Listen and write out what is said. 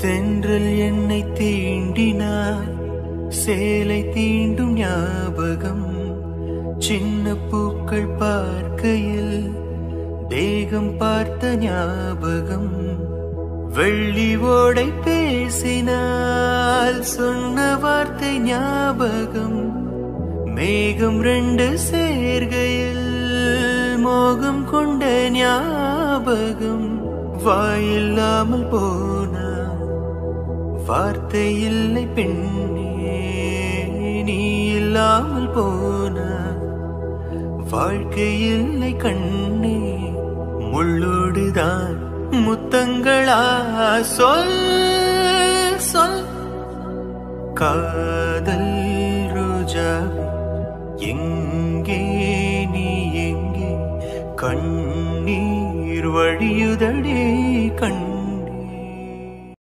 தென்றல் என்னை தீண்டினாய் சேலை தீண்டும் ஞாபகம் சின்ன பூக்கள் பார்க்கையில் தேகம் பார்த்த ஞாபகம் வெள்ளி ஓடை பேசினால் சொன்ன வார்த்தை ஞாபகம் மேகம் ரெண்டு சேர்கையில் மோகம் கொண்ட ஞாபகம் வாயில்லாமல் போனா வார்த்தை இல்லை பெண்ணே நீ இல்லாமல் போனா வாழ்க்கை இல்லை கண்ணே முள்ளோடுதான் முத்தங்களா சொல் சொல் காதல் ரோஜாவே எங்கே நீ எங்கே கண்ணீர் வழியுதடே கண்